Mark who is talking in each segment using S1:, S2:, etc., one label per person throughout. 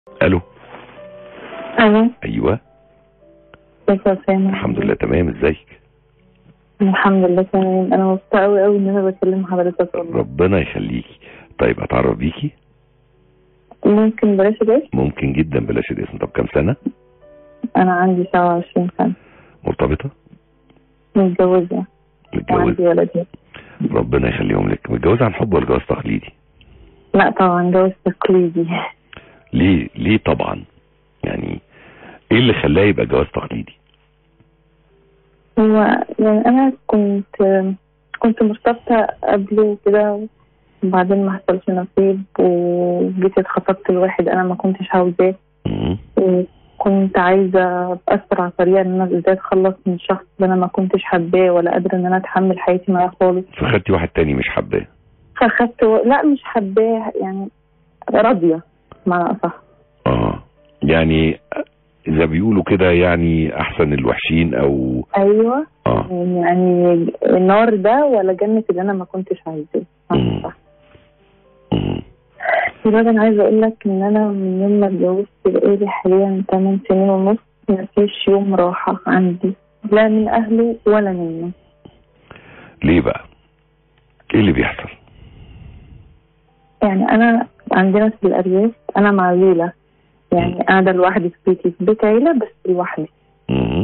S1: الو
S2: الو
S1: ايوه
S2: ازيك يا اسامه
S1: الحمد لله تمام ازيك
S2: الحمد لله تمام انا مبسوطه قوي قوي ان انا بكلم حضرتك والله
S1: ربنا يخليكي طيب اتعرف بيكي
S2: ممكن بلاش ده
S1: ممكن جدا بلاش الاسم طب كام سنه
S2: انا عندي 27 سنه
S1: مرتبطه
S2: متجوزه
S1: متجوزه
S2: وعندي ولدين
S1: ربنا يخليهم لك متجوزه عن حب ولا جواز تقليدي
S2: لا طبعا جواز تقليدي
S1: ليه ليه طبعا يعني ايه اللي خلاه يبقى جواز تقليدي
S2: هو يعني انا كنت كنت مرتبطه قبله كده وبعدين ما حصلش نصيب وجيت اتخطبت لواحد انا ما كنتش عاوزاه
S1: مم.
S2: وكنت عايزه باسرع طريقه ان انا ازاي اتخلص من الشخص اللي انا ما كنتش حباه ولا قادره ان انا اتحمل حياتي معاه خالص
S1: فخدتي واحد تاني مش حباه
S2: فاخدت و... لا مش حباه يعني راضيه معنى اصح
S1: اه يعني اذا بيقولوا كده يعني احسن الوحشين او
S2: ايوه
S1: اه
S2: يعني النار ده ولا جنه اللي انا ما كنتش عايزاه معنى
S1: مم.
S2: أصح.
S1: مم.
S2: دلوقتي انا عايزه اقول لك ان انا من يوم ما اتجوزت بقالي حاليا 8 سنين ونص مفيش يوم راحه عندي لا من اهله ولا منه
S1: ليه بقى ايه اللي بيحصل
S2: يعني انا عندنا في الارياف انا معزوله يعني قاعده لوحدي في بيتي في بيت عيله بس لوحدي
S1: مم.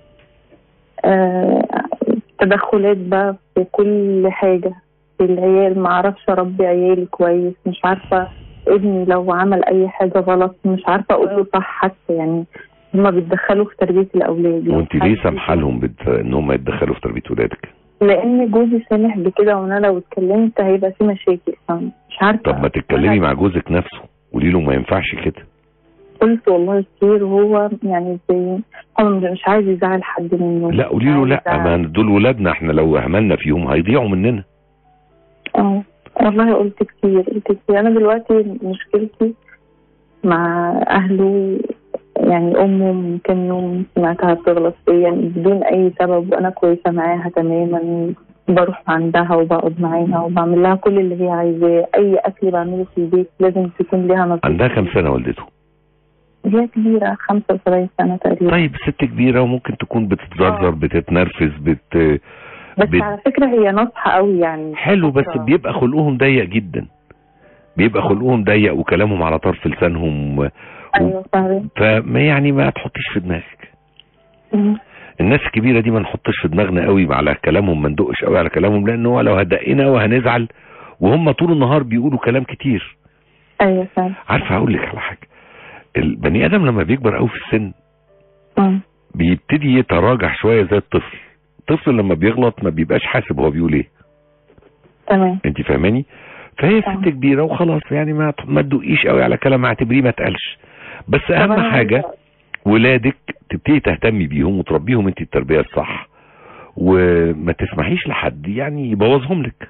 S2: آه تدخلات بقى في كل حاجه في العيال ما اعرفش اربي عيالي كويس مش عارفه ابني لو عمل اي حاجه غلط مش عارفه اقول له صح حتى يعني هما بيتدخلوا في تربيه الاولاد لو
S1: وانت ليه
S2: حد-
S1: سامحه لهم بت... ان هم يتدخلوا في تربيه ولادك
S2: لان جوزي سامح بكده وان انا لو اتكلمت هيبقى في مشاكل فمش عارفه
S1: طب ما تتكلمي مع جوزك نفسه قولي له ما ينفعش كده
S2: قلت والله كتير وهو يعني زي هو مش عايز يزعل حد منه
S1: لا قولي له لا ما دول ولادنا احنا لو اهملنا فيهم هيضيعوا مننا
S2: اه والله قلت كتير قلت كتير انا دلوقتي مشكلتي مع اهله يعني امه من كام يوم سمعتها بتغلط فيا بدون اي سبب وانا كويسه معاها تماما بروح عندها وبقعد معاها وبعمل لها كل اللي هي عايزاه اي اكل بعمله في البيت لازم تكون ليها نصيب
S1: عندها كام سنه والدته
S2: هي كبيره 75 سنه تقريبا
S1: طيب ست كبيره وممكن تكون بتتزرزر
S2: آه.
S1: بتتنرفز بت
S2: بس
S1: بت-
S2: على فكره هي ناصحه قوي يعني
S1: حلو بس
S2: آه.
S1: بيبقى خلقهم ضيق جدا بيبقى خلقهم ضيق وكلامهم على طرف لسانهم و...
S2: ايوه فاهمه
S1: فما يعني ما تحطيش في دماغك
S2: مم.
S1: الناس الكبيره دي ما نحطش في دماغنا قوي على كلامهم ما ندقش قوي على كلامهم لان هو لو هدقنا وهنزعل وهم طول النهار بيقولوا كلام كتير
S2: ايوه فاهمه
S1: عارفه هقول لك على حاجه البني ادم لما بيكبر قوي في السن
S2: مم.
S1: بيبتدي يتراجع شويه زي الطفل الطفل لما بيغلط ما بيبقاش حاسب هو بيقول ايه
S2: تمام
S1: انت فاهماني فهي
S2: آه.
S1: ست كبيره وخلاص يعني ما ما تدقيش قوي على كلام اعتبريه ما اتقالش بس اهم
S2: طب أنا
S1: حاجه
S2: عايزة-
S1: ولادك تبتدي تهتمي بيهم وتربيهم انت التربيه الصح وما تسمحيش لحد يعني يبوظهم لك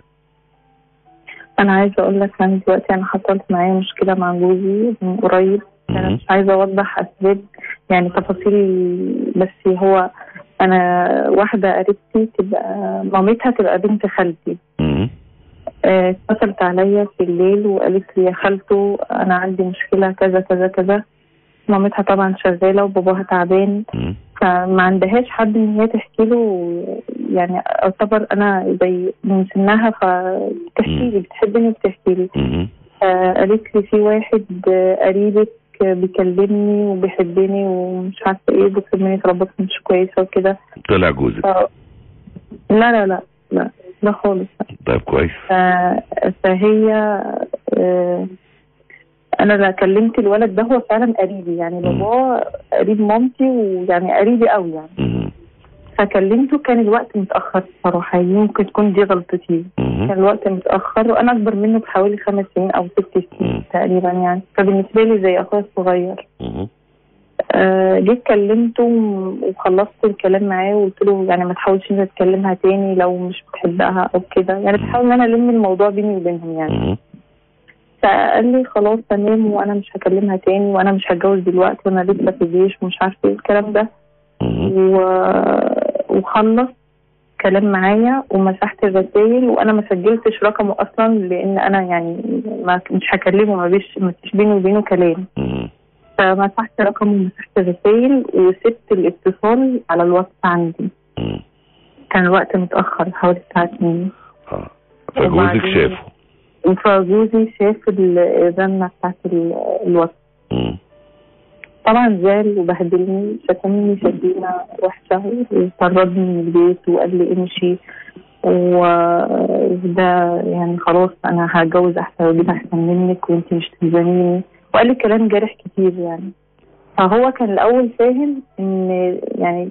S2: انا عايزه اقول لك انا دلوقتي انا حصلت معايا مشكله مع جوزي من قريب انا
S1: مم.
S2: مش عايزه اوضح اسباب يعني تفاصيل بس هو انا واحده قريبتي تبقى مامتها تبقى بنت خالتي
S1: مم.
S2: آه، اتصلت عليا في الليل وقالت لي يا خالته انا عندي مشكله كذا كذا كذا مامتها طبعا شغاله وباباها تعبان
S1: مم.
S2: فما عندهاش حد ان هي تحكي له يعني اعتبر انا زي من سنها فبتحكي لي بتحبني وبتحكي لي
S1: مم.
S2: قالت لي في واحد آه، قريبك بيكلمني وبيحبني ومش عارفه ايه بيطلب مني طلبات مش كويسه وكده
S1: طلع جوزك
S2: ف... لا لا لا لا لا خالص
S1: طيب كويس
S2: ف... فهي آه، انا لا كلمت الولد ده هو فعلا قريبي يعني باباه قريب مامتي ويعني قريبي قوي يعني
S1: مم.
S2: فكلمته كان الوقت متاخر بصراحه يمكن تكون دي غلطتي
S1: مم.
S2: كان الوقت متاخر وانا اكبر منه بحوالي خمس سنين او ست
S1: مم.
S2: سنين تقريبا يعني فبالنسبه لي زي اخويا الصغير
S1: مم.
S2: آه، جيت كلمته وخلصت الكلام معاه وقلت له يعني ما تحاولش انت تكلمها تاني لو مش بتحبها او كده يعني
S1: مم.
S2: بحاول ان انا الم الموضوع بيني وبينهم يعني
S1: مم.
S2: فقال لي خلاص تمام وانا مش هكلمها تاني وانا مش هتجوز دلوقتي وانا لسه في الجيش ومش عارفه ايه الكلام ده
S1: مم.
S2: و... وخلص كلام معايا ومسحت الرسائل وانا ما سجلتش رقمه اصلا لان انا يعني ما مش هكلمه ما بيش ما فيش بيني وبينه كلام
S1: مم.
S2: فمسحت رقمه ومسحت الرسايل وسبت الاتصال على الواتس عندي
S1: مم.
S2: كان الوقت متأخر حوالي الساعة 2
S1: اه فجوزك
S2: وبعدين-
S1: شافه
S2: فجوزي شاف ال- الرنة بتاعت ال- الواتس
S1: مم.
S2: طبعا زعل وبهدلني شتمني شتيمة وحشة وطردني من البيت وقال لي امشي و- وده يعني خلاص انا هتجوز احسن واجيب احسن منك وانت مش تلزميني وقال لي كلام جارح كتير يعني فهو كان الاول فاهم ان يعني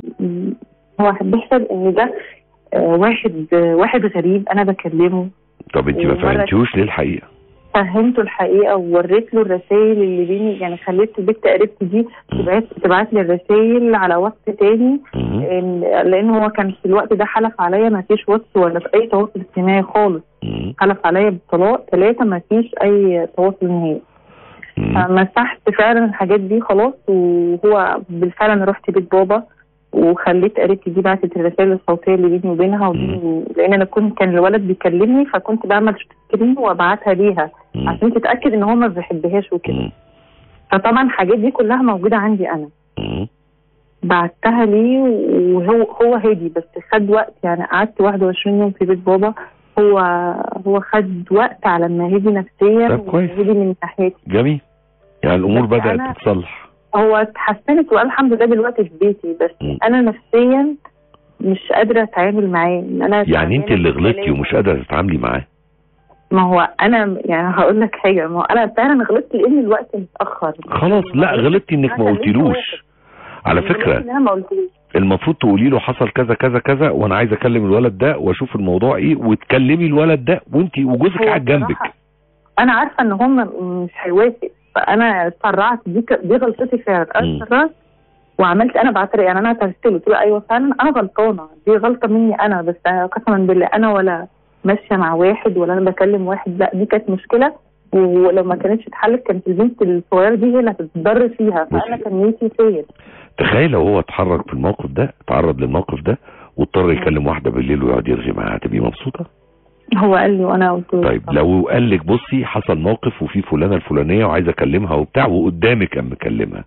S2: هو بيحسب ان ده آه، واحد آه، واحد غريب انا بكلمه
S1: طب انت ما
S2: ومرة-
S1: فهمتيهوش ليه الحقيقه
S2: فهمته الحقيقه ووريت له الرسائل اللي بيني يعني خليت البنت قريبتي دي تبعت تبعت لي الرسائل على واتس تاني
S1: مم.
S2: إن- لان هو كان في الوقت ده حلف عليا ما فيش واتس ولا في اي تواصل اجتماعي خالص
S1: مم.
S2: حلف عليا بالطلاق ثلاثه ما فيش اي تواصل نهائي
S1: مم.
S2: فمسحت فعلا الحاجات دي خلاص وهو بالفعل انا رحت بيت بابا وخليت قريبتي دي بعتت الرسائل الصوتيه اللي بيني وبينها وبيني لان انا كنت كان الولد بيكلمني فكنت بعمل سكرين وابعتها ليها
S1: مم.
S2: عشان تتاكد ان هو ما بيحبهاش وكده
S1: مم.
S2: فطبعا الحاجات دي كلها موجوده عندي انا
S1: مم.
S2: بعتها ليه وهو هو هادي بس خد وقت يعني قعدت 21 يوم في بيت بابا هو هو خد وقت على ما هدي نفسيا
S1: طب كويس.
S2: وهدي من ناحيتي
S1: جميل يعني الامور
S2: بس
S1: بدات
S2: أنا-
S1: تتصلح
S2: هو اتحسنت والحمد لله دلوقتي في بيتي بس
S1: مم.
S2: انا نفسيا مش قادره اتعامل معاه إن انا
S1: يعني انت
S2: تعبانة
S1: اللي
S2: في
S1: غلطتي
S2: الكلام.
S1: ومش قادره تتعاملي معاه
S2: ما هو انا يعني هقول لك حاجه ما هو انا فعلا غلطت لان الوقت متاخر
S1: خلاص لا غلطتي انك ما
S2: أنا كلمت
S1: قلتلوش
S2: واحد.
S1: على
S2: غلطت
S1: فكره
S2: إن انا ما قلتلوش
S1: المفروض تقولي له حصل كذا كذا كذا وانا عايز اكلم الولد ده واشوف الموضوع ايه وتكلمي الولد ده وانت وجوزك
S2: هو
S1: قاعد جنبك
S2: بصراحة انا عارفه ان هم مش هيوافق فانا اتسرعت دي ك- دي غلطتي فعلا
S1: مم.
S2: انا اتسرعت وعملت انا بعترف يعني انا اعترفت له قلت له ايوه فعلا انا غلطانه دي غلطه مني انا بس أنا قسما بالله انا ولا ماشيه مع واحد ولا انا بكلم واحد لا دي كانت مشكله ولو ما كانتش اتحلت كانت البنت الصغيره دي هي اللي هتتضر فيها فانا
S1: بصي.
S2: كان نيتي خير
S1: تخيل لو هو اتحرك في الموقف ده اتعرض للموقف ده واضطر يكلم واحده بالليل ويقعد يرغي معاها هتبقي مبسوطه
S2: هو قال لي وانا قلت له
S1: طيب
S2: طبعا.
S1: لو قال لك بصي حصل موقف وفي فلانه الفلانيه وعايز اكلمها وبتاع وقدامك اما اكلمها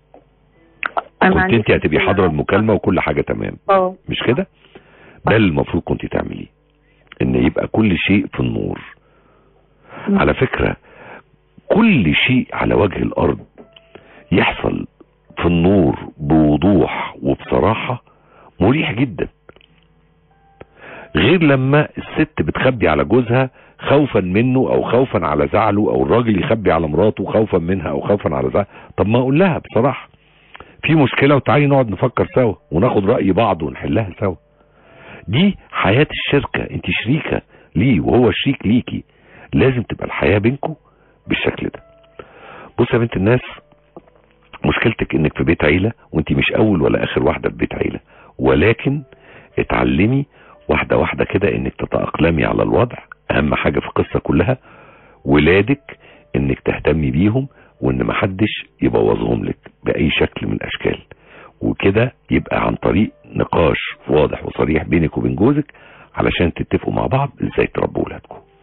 S2: أنا
S1: كنت
S2: ما عنديش
S1: انت هتبقي
S2: مشكلة.
S1: حاضره المكالمه وكل حاجه تمام
S2: اه
S1: مش كده ده اللي المفروض كنت تعمليه ان يبقى كل شيء في النور
S2: مم.
S1: على فكرة كل شيء على وجه الارض يحصل في النور بوضوح وبصراحة مريح جدا غير لما الست بتخبي على جوزها خوفا منه او خوفا على زعله او الراجل يخبي على مراته خوفا منها او خوفا على زعله طب ما اقول لها بصراحة في مشكلة وتعالي نقعد نفكر سوا وناخد رأي بعض ونحلها سوا دي حياة الشركة انت شريكة ليه وهو شريك ليكي لازم تبقى الحياة بينكم بالشكل ده بص يا بنت الناس مشكلتك انك في بيت عيلة وانت مش اول ولا اخر واحدة في بيت عيلة ولكن اتعلمي واحدة واحدة كده انك تتأقلمي على الوضع اهم حاجة في القصة كلها ولادك انك تهتمي بيهم وان محدش يبوظهم لك باي شكل من الاشكال وكده يبقى عن طريق نقاش واضح وصريح بينك وبين جوزك علشان تتفقوا مع بعض ازاي تربوا ولادكم